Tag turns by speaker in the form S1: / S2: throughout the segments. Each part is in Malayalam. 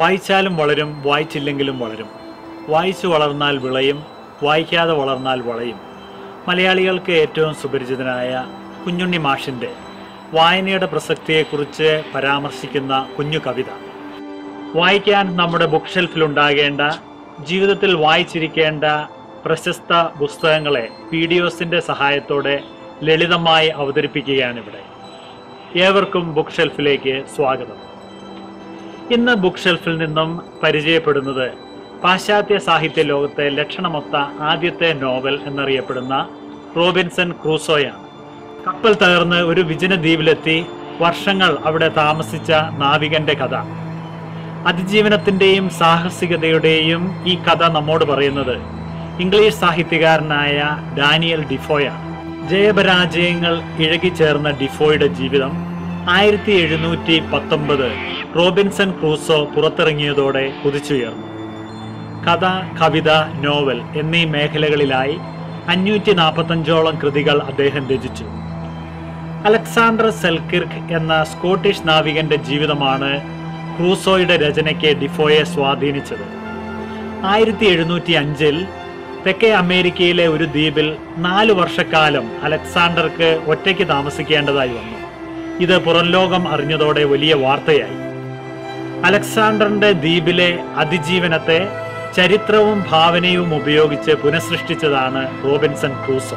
S1: വായിച്ചാലും വളരും വായിച്ചില്ലെങ്കിലും വളരും വായിച്ചു വളർന്നാൽ വിളയും വായിക്കാതെ വളർന്നാൽ വളയും മലയാളികൾക്ക് ഏറ്റവും സുപരിചിതനായ കുഞ്ഞുണ്ണി മാഷിൻ്റെ വായനയുടെ പ്രസക്തിയെക്കുറിച്ച് പരാമർശിക്കുന്ന കുഞ്ഞു കവിത വായിക്കാൻ നമ്മുടെ ബുക്ക് ഷെൽഫിലുണ്ടാകേണ്ട ജീവിതത്തിൽ വായിച്ചിരിക്കേണ്ട പ്രശസ്ത പുസ്തകങ്ങളെ പീഡിയോസിൻ്റെ സഹായത്തോടെ ലളിതമായി അവതരിപ്പിക്കുകയാണിവിടെ ഏവർക്കും ബുക്ക് ഷെൽഫിലേക്ക് സ്വാഗതം ഇന്ന് ബുക്ക് ഷെൽഫിൽ നിന്നും പരിചയപ്പെടുന്നത് പാശ്ചാത്യ സാഹിത്യ ലോകത്തെ ലക്ഷണമൊത്ത ആദ്യത്തെ നോവൽ എന്നറിയപ്പെടുന്ന റോബിൻസൺ ക്രൂസോയാണ് കപ്പൽ തകർന്ന് ഒരു വിജന ദ്വീപിലെത്തി വർഷങ്ങൾ അവിടെ താമസിച്ച നാവികന്റെ കഥ അതിജീവനത്തിന്റെയും സാഹസികതയുടെയും ഈ കഥ നമ്മോട് പറയുന്നത് ഇംഗ്ലീഷ് സാഹിത്യകാരനായ ഡാനിയൽ ഡിഫോയാണ് ജയപരാജയങ്ങൾ ഇഴകിച്ചേർന്ന ഡിഫോയുടെ ജീവിതം ആയിരത്തി എഴുന്നൂറ്റി പത്തൊമ്പത് റോബിൻസൺ ക്രൂസോ പുറത്തിറങ്ങിയതോടെ കുതിച്ചുയർന്നു കഥ കവിത നോവൽ എന്നീ മേഖലകളിലായി അഞ്ഞൂറ്റി നാൽപ്പത്തഞ്ചോളം കൃതികൾ അദ്ദേഹം രചിച്ചു അലക്സാണ്ടർ സെൽക്കിർക്ക് എന്ന സ്കോട്ടിഷ് നാവികന്റെ ജീവിതമാണ് ക്രൂസോയുടെ രചനയ്ക്ക് ഡിഫോയെ സ്വാധീനിച്ചത് ആയിരത്തി എഴുന്നൂറ്റി അഞ്ചിൽ തെക്കേ അമേരിക്കയിലെ ഒരു ദ്വീപിൽ നാല് വർഷക്കാലം അലക്സാണ്ടർക്ക് ഒറ്റയ്ക്ക് താമസിക്കേണ്ടതായി വന്നു ഇത് പുറംലോകം അറിഞ്ഞതോടെ വലിയ വാർത്തയായി അലക്സാണ്ടറിന്റെ ദ്വീപിലെ അതിജീവനത്തെ ചരിത്രവും ഭാവനയും ഉപയോഗിച്ച് പുനഃസൃഷ്ടിച്ചതാണ് റോബിൻസൺ ക്രൂസോ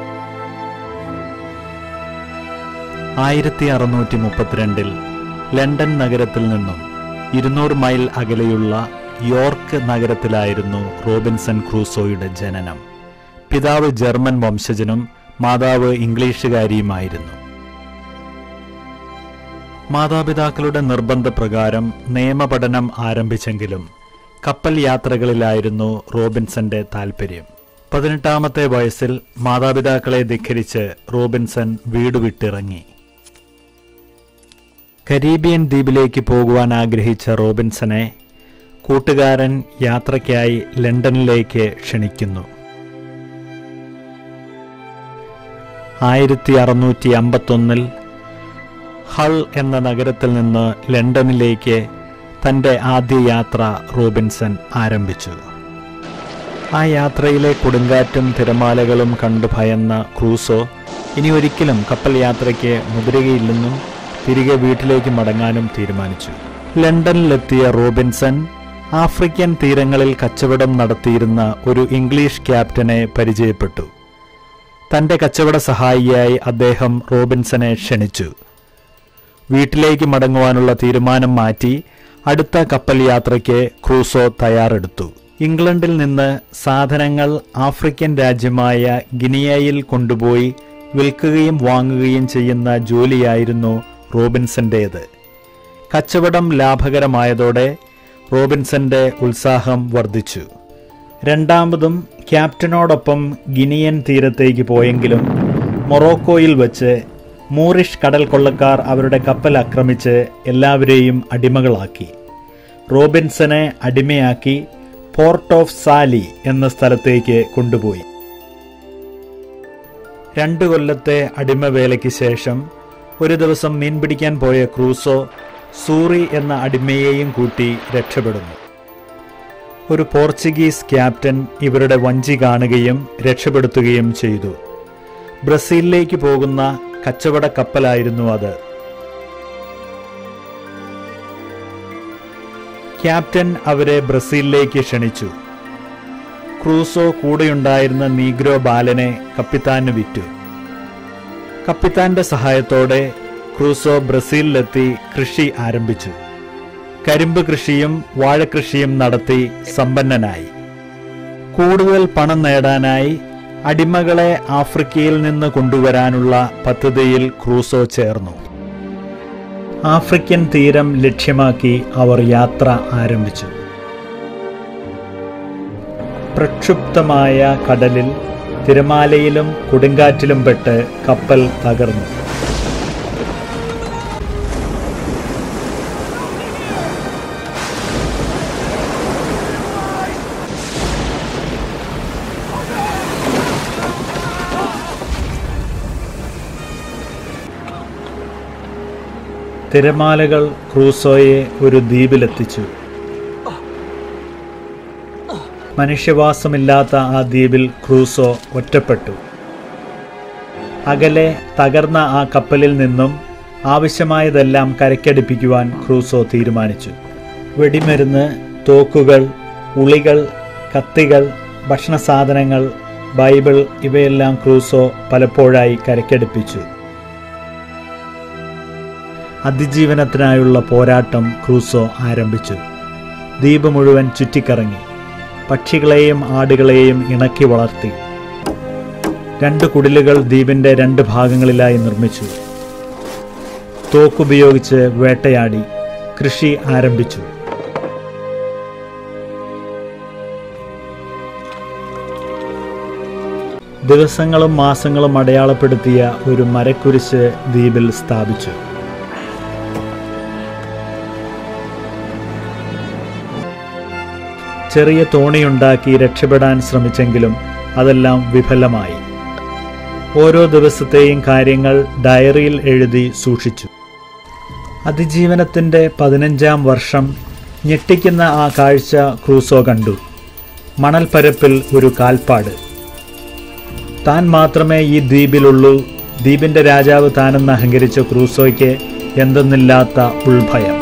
S2: ആയിരത്തി അറുന്നൂറ്റി മുപ്പത്തിരണ്ടിൽ ലണ്ടൻ നഗരത്തിൽ നിന്നും ഇരുന്നൂറ് മൈൽ അകലെയുള്ള യോർക്ക് നഗരത്തിലായിരുന്നു റോബിൻസൺ ക്രൂസോയുടെ ജനനം പിതാവ് ജർമ്മൻ വംശജനും മാതാവ് ഇംഗ്ലീഷുകാരിയുമായിരുന്നു മാതാപിതാക്കളുടെ നിർബന്ധപ്രകാരം നിയമപഠനം ആരംഭിച്ചെങ്കിലും കപ്പൽ യാത്രകളിലായിരുന്നു റോബിൻസന്റെ താൽപ്പര്യം പതിനെട്ടാമത്തെ വയസ്സിൽ മാതാപിതാക്കളെ ധിഖരിച്ച് റോബിൻസൺ വീട് വിട്ടിറങ്ങി കരീബിയൻ ദ്വീപിലേക്ക് പോകുവാൻ ആഗ്രഹിച്ച റോബിൻസനെ കൂട്ടുകാരൻ യാത്രയ്ക്കായി ലണ്ടനിലേക്ക് ക്ഷണിക്കുന്നു ആയിരത്തി അറുന്നൂറ്റി അമ്പത്തൊന്നിൽ ഹൾ എന്ന നഗരത്തിൽ നിന്ന് ലണ്ടനിലേക്ക് തൻ്റെ ആദ്യ യാത്ര റോബിൻസൺ ആരംഭിച്ചു ആ യാത്രയിലെ കൊടുങ്കാറ്റും തിരമാലകളും കണ്ടു ഭയന്ന ക്രൂസോ ഇനി ഒരിക്കലും കപ്പൽ യാത്രയ്ക്ക് മുതിരുകയില്ലെന്നും തിരികെ വീട്ടിലേക്ക് മടങ്ങാനും തീരുമാനിച്ചു ലണ്ടനിലെത്തിയ റോബിൻസൺ ആഫ്രിക്കൻ തീരങ്ങളിൽ കച്ചവടം നടത്തിയിരുന്ന ഒരു ഇംഗ്ലീഷ് ക്യാപ്റ്റനെ പരിചയപ്പെട്ടു തന്റെ കച്ചവട സഹായിയായി അദ്ദേഹം റോബിൻസനെ ക്ഷണിച്ചു വീട്ടിലേക്ക് മടങ്ങുവാനുള്ള തീരുമാനം മാറ്റി അടുത്ത കപ്പൽ യാത്രയ്ക്ക് ക്രൂസോ തയ്യാറെടുത്തു ഇംഗ്ലണ്ടിൽ നിന്ന് സാധനങ്ങൾ ആഫ്രിക്കൻ രാജ്യമായ ഗിനിയയിൽ കൊണ്ടുപോയി വിൽക്കുകയും വാങ്ങുകയും ചെയ്യുന്ന ജോലിയായിരുന്നു റോബിൻസന്റേത് കച്ചവടം ലാഭകരമായതോടെ റോബിൻസന്റെ ഉത്സാഹം വർദ്ധിച്ചു രണ്ടാമതും ക്യാപ്റ്റനോടൊപ്പം ഗിനിയൻ തീരത്തേക്ക് പോയെങ്കിലും മൊറോക്കോയിൽ വച്ച് മൂറിഷ് കടൽ കൊള്ളക്കാർ അവരുടെ കപ്പൽ ആക്രമിച്ച് എല്ലാവരെയും അടിമകളാക്കി റോബിൻസനെ അടിമയാക്കി പോർട്ട് ഓഫ് സാലി എന്ന സ്ഥലത്തേക്ക് കൊണ്ടുപോയി രണ്ടു കൊല്ലത്തെ അടിമവേലയ്ക്ക് ശേഷം ഒരു ദിവസം മീൻ പിടിക്കാൻ പോയ ക്രൂസോ സൂറി എന്ന അടിമയെയും കൂട്ടി രക്ഷപ്പെടുന്നു ഒരു പോർച്ചുഗീസ് ക്യാപ്റ്റൻ ഇവരുടെ വഞ്ചി കാണുകയും രക്ഷപ്പെടുത്തുകയും ചെയ്തു ബ്രസീലിലേക്ക് പോകുന്ന കച്ചവട കപ്പലായിരുന്നു അത് ക്യാപ്റ്റൻ അവരെ ബ്രസീലിലേക്ക് ക്ഷണിച്ചു ക്രൂസോ കൂടെയുണ്ടായിരുന്ന നീഗ്രോ ബാലനെ കപ്പിത്താന് വിറ്റു കപ്പിത്താന്റെ സഹായത്തോടെ ക്രൂസോ ബ്രസീലിലെത്തി കൃഷി ആരംഭിച്ചു കരിമ്പ് കൃഷിയും വാഴകൃഷിയും നടത്തി സമ്പന്നനായി കൂടുതൽ പണം നേടാനായി അടിമകളെ ആഫ്രിക്കയിൽ നിന്ന് കൊണ്ടുവരാനുള്ള പദ്ധതിയിൽ ക്രൂസോ ചേർന്നു ആഫ്രിക്കൻ തീരം ലക്ഷ്യമാക്കി അവർ യാത്ര ആരംഭിച്ചു പ്രക്ഷുബ്ധമായ കടലിൽ തിരമാലയിലും കൊടുങ്കാറ്റിലും പെട്ട് കപ്പൽ തകർന്നു തിരമാലകൾ ക്രൂസോയെ ഒരു ദ്വീപിലെത്തിച്ചു മനുഷ്യവാസമില്ലാത്ത ആ ദ്വീപിൽ ക്രൂസോ ഒറ്റപ്പെട്ടു അകലെ തകർന്ന ആ കപ്പലിൽ നിന്നും ആവശ്യമായതെല്ലാം കരയ്ക്കടിപ്പിക്കുവാൻ ക്രൂസോ തീരുമാനിച്ചു വെടിമരുന്ന് തോക്കുകൾ ഉളികൾ കത്തികൾ ഭക്ഷണസാധനങ്ങൾ ബൈബിൾ ഇവയെല്ലാം ക്രൂസോ പലപ്പോഴായി കരയ്ക്കടുപ്പിച്ചു അതിജീവനത്തിനായുള്ള പോരാട്ടം ക്രൂസോ ആരംഭിച്ചു ദ്വീപ് മുഴുവൻ ചുറ്റിക്കറങ്ങി പക്ഷികളെയും ആടുകളെയും ഇണക്കി വളർത്തി രണ്ട് കുടിലുകൾ ദ്വീപിന്റെ രണ്ട് ഭാഗങ്ങളിലായി നിർമ്മിച്ചു തോക്കുപയോഗിച്ച് വേട്ടയാടി കൃഷി ആരംഭിച്ചു ദിവസങ്ങളും മാസങ്ങളും അടയാളപ്പെടുത്തിയ ഒരു മരക്കുരിശ് ദ്വീപിൽ സ്ഥാപിച്ചു ചെറിയ തോണിയുണ്ടാക്കി രക്ഷപ്പെടാൻ ശ്രമിച്ചെങ്കിലും അതെല്ലാം വിഫലമായി ഓരോ ദിവസത്തെയും കാര്യങ്ങൾ ഡയറിയിൽ എഴുതി സൂക്ഷിച്ചു അതിജീവനത്തിൻ്റെ പതിനഞ്ചാം വർഷം ഞെട്ടിക്കുന്ന ആ കാഴ്ച ക്രൂസോ കണ്ടു മണൽപ്പരപ്പിൽ ഒരു കാൽപ്പാട് താൻ മാത്രമേ ഈ ദ്വീപിലുള്ളൂ ദ്വീപിന്റെ രാജാവ് താനെന്ന് അഹങ്കരിച്ച ക്രൂസോയ്ക്ക് എന്തെന്നില്ലാത്ത ഉൾഭയം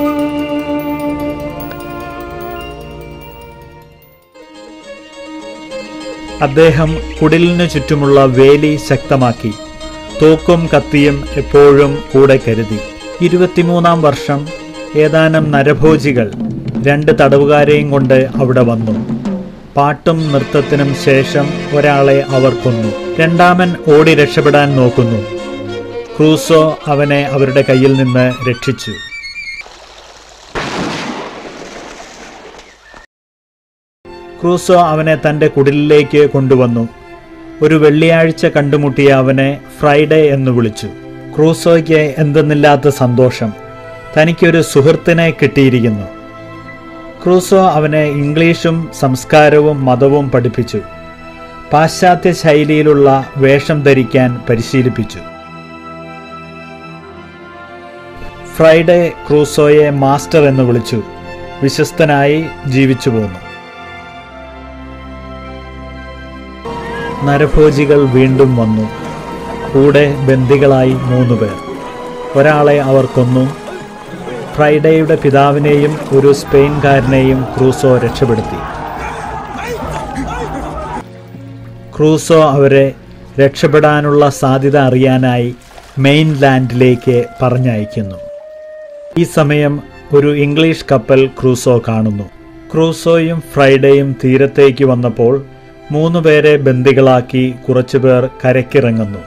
S2: അദ്ദേഹം കുടിലിനു ചുറ്റുമുള്ള വേലി ശക്തമാക്കി തോക്കും കത്തിയും എപ്പോഴും കൂടെ കരുതി ഇരുപത്തിമൂന്നാം വർഷം ഏതാനും നരഭോജികൾ രണ്ട് തടവുകാരെയും കൊണ്ട് അവിടെ വന്നു പാട്ടും നൃത്തത്തിനും ശേഷം ഒരാളെ അവർ കൊന്നു രണ്ടാമൻ ഓടി രക്ഷപ്പെടാൻ നോക്കുന്നു ക്രൂസോ അവനെ അവരുടെ കയ്യിൽ നിന്ന് രക്ഷിച്ചു ക്രൂസോ അവനെ തന്റെ കുടിലിലേക്ക് കൊണ്ടുവന്നു ഒരു വെള്ളിയാഴ്ച കണ്ടുമുട്ടിയ അവനെ ഫ്രൈഡേ എന്ന് വിളിച്ചു ക്രൂസോയ്ക്ക് എന്തെന്നില്ലാത്ത സന്തോഷം തനിക്കൊരു സുഹൃത്തിനെ കിട്ടിയിരിക്കുന്നു ക്രൂസോ അവനെ ഇംഗ്ലീഷും സംസ്കാരവും മതവും പഠിപ്പിച്ചു പാശ്ചാത്യ ശൈലിയിലുള്ള വേഷം ധരിക്കാൻ പരിശീലിപ്പിച്ചു ഫ്രൈഡേ ക്രൂസോയെ മാസ്റ്റർ എന്ന് വിളിച്ചു വിശ്വസ്തനായി ജീവിച്ചു പോന്നു നരഭോജികൾ വീണ്ടും വന്നു കൂടെ ബന്ദികളായി മൂന്ന് പേർ ഒരാളെ അവർ കൊന്നു ഫ്രൈഡേയുടെ പിതാവിനെയും ഒരു സ്പെയിൻകാരനെയും ക്രൂസോ രക്ഷപ്പെടുത്തി ക്രൂസോ അവരെ രക്ഷപ്പെടാനുള്ള സാധ്യത അറിയാനായി മെയിൻലാൻഡിലേക്ക് പറഞ്ഞയക്കുന്നു ഈ സമയം ഒരു ഇംഗ്ലീഷ് കപ്പൽ ക്രൂസോ കാണുന്നു ക്രൂസോയും ഫ്രൈഡേയും തീരത്തേക്ക് വന്നപ്പോൾ മൂന്ന് പേരെ ബന്ദികളാക്കി കുറച്ചുപേർ കരയ്ക്കിറങ്ങുന്നു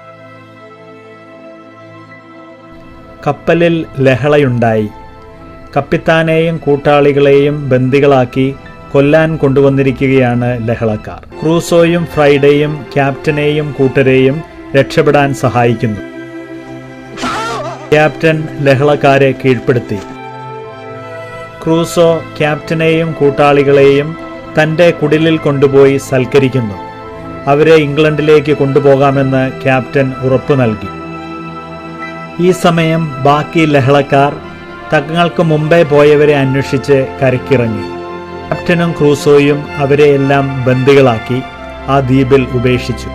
S2: കപ്പലിൽ ലഹളയുണ്ടായി കപ്പിത്താനെയും കൂട്ടാളികളെയും ബന്ദികളാക്കി കൊല്ലാൻ കൊണ്ടുവന്നിരിക്കുകയാണ് ലഹളക്കാർ ക്രൂസോയും ഫ്രൈഡേയും ക്യാപ്റ്റനെയും കൂട്ടരെയും രക്ഷപ്പെടാൻ സഹായിക്കുന്നു ക്യാപ്റ്റൻ ലഹളക്കാരെ കീഴ്പ്പെടുത്തി ക്രൂസോ ക്യാപ്റ്റനെയും കൂട്ടാളികളെയും തന്റെ കുടിലിൽ കൊണ്ടുപോയി സൽക്കരിക്കുന്നു അവരെ ഇംഗ്ലണ്ടിലേക്ക് കൊണ്ടുപോകാമെന്ന് ക്യാപ്റ്റൻ ഉറപ്പു നൽകി ഈ സമയം ബാക്കി ലഹളക്കാർ തങ്ങൾക്ക് മുമ്പേ പോയവരെ അന്വേഷിച്ച് കരക്കിറങ്ങി ക്യാപ്റ്റനും ക്രൂസോയും അവരെയെല്ലാം ബന്ദികളാക്കി ആ ദ്വീപിൽ ഉപേക്ഷിച്ചു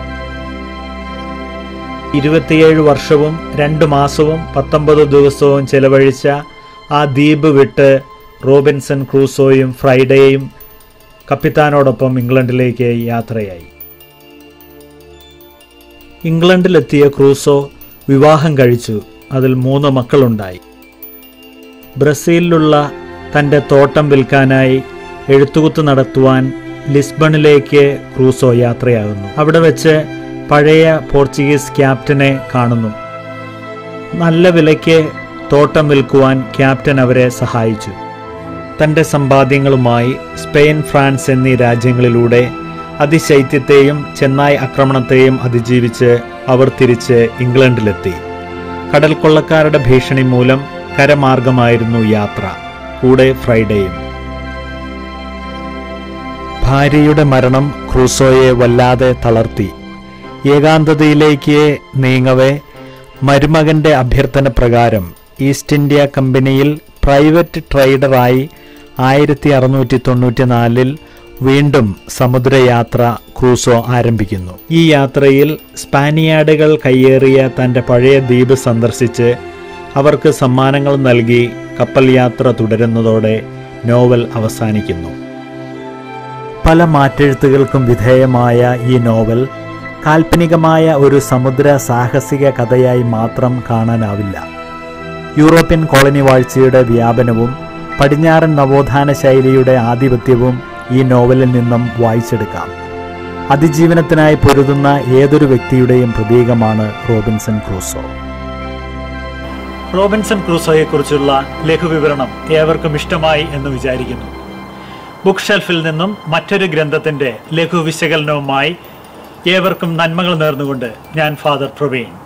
S2: ഇരുപത്തിയേഴ് വർഷവും രണ്ട് മാസവും പത്തൊമ്പത് ദിവസവും ചെലവഴിച്ച ആ ദ്വീപ് വിട്ട് റോബിൻസൺ ക്രൂസോയും ഫ്രൈഡേയും കപ്പിത്താനോടൊപ്പം ഇംഗ്ലണ്ടിലേക്ക് യാത്രയായി ഇംഗ്ലണ്ടിലെത്തിയ ക്രൂസോ വിവാഹം കഴിച്ചു അതിൽ മൂന്ന് മക്കളുണ്ടായി ബ്രസീലിലുള്ള തൻ്റെ തോട്ടം വിൽക്കാനായി എഴുത്തുകുത്ത് നടത്തുവാൻ ലിസ്ബണിലേക്ക് ക്രൂസോ യാത്രയാകുന്നു അവിടെ വെച്ച് പഴയ പോർച്ചുഗീസ് ക്യാപ്റ്റനെ കാണുന്നു നല്ല വിലയ്ക്ക് തോട്ടം വിൽക്കുവാൻ ക്യാപ്റ്റൻ അവരെ സഹായിച്ചു തൻ്റെ സമ്പാദ്യങ്ങളുമായി സ്പെയിൻ ഫ്രാൻസ് എന്നീ രാജ്യങ്ങളിലൂടെ അതിശൈത്യത്തെയും ചെന്നായ് ആക്രമണത്തെയും അതിജീവിച്ച് അവർ തിരിച്ച് ഇംഗ്ലണ്ടിലെത്തി കടൽ കൊള്ളക്കാരുടെ ഭീഷണി മൂലം കരമാർഗമായിരുന്നു യാത്ര കൂടെ ഫ്രൈഡേയും ഭാര്യയുടെ മരണം ക്രൂസോയെ വല്ലാതെ തളർത്തി ഏകാന്തതയിലേക്ക് നീങ്ങവേ മരുമകന്റെ അഭ്യർത്ഥന പ്രകാരം ഈസ്റ്റ് ഇന്ത്യ കമ്പനിയിൽ പ്രൈവറ്റ് ട്രേഡറായി ആയിരത്തി അറുന്നൂറ്റി തൊണ്ണൂറ്റി നാലിൽ വീണ്ടും സമുദ്രയാത്ര ക്രൂസോ ആരംഭിക്കുന്നു ഈ യാത്രയിൽ സ്പാനിയാർഡുകൾ കയ്യേറിയ തന്റെ പഴയ ദ്വീപ് സന്ദർശിച്ച് അവർക്ക് സമ്മാനങ്ങൾ നൽകി കപ്പൽ യാത്ര തുടരുന്നതോടെ നോവൽ അവസാനിക്കുന്നു പല മാറ്റെഴുത്തുകൾക്കും വിധേയമായ ഈ നോവൽ കാൽപ്പനികമായ ഒരു സമുദ്ര സാഹസിക കഥയായി മാത്രം കാണാനാവില്ല യൂറോപ്യൻ കോളനി വാഴ്ചയുടെ വ്യാപനവും പടിഞ്ഞാറൻ നവോത്ഥാന ശൈലിയുടെ ആധിപത്യവും ഈ നോവലിൽ നിന്നും വായിച്ചെടുക്കാം അതിജീവനത്തിനായി പൊരുതുന്ന ഏതൊരു വ്യക്തിയുടെയും പ്രതീകമാണ് റോബിൻസൺ ക്രൂസോ
S1: റോബിൻസൺ ക്രൂസോയെക്കുറിച്ചുള്ള ലഘുവിവരണം ഏവർക്കും ഇഷ്ടമായി എന്ന് വിചാരിക്കുന്നു ബുക്ക് ഷെൽഫിൽ നിന്നും മറ്റൊരു ഗ്രന്ഥത്തിന്റെ ലഘു വിശകലനവുമായി ഏവർക്കും നന്മകൾ നേർന്നുകൊണ്ട് ഞാൻ ഫാദർ പ്രവീൺ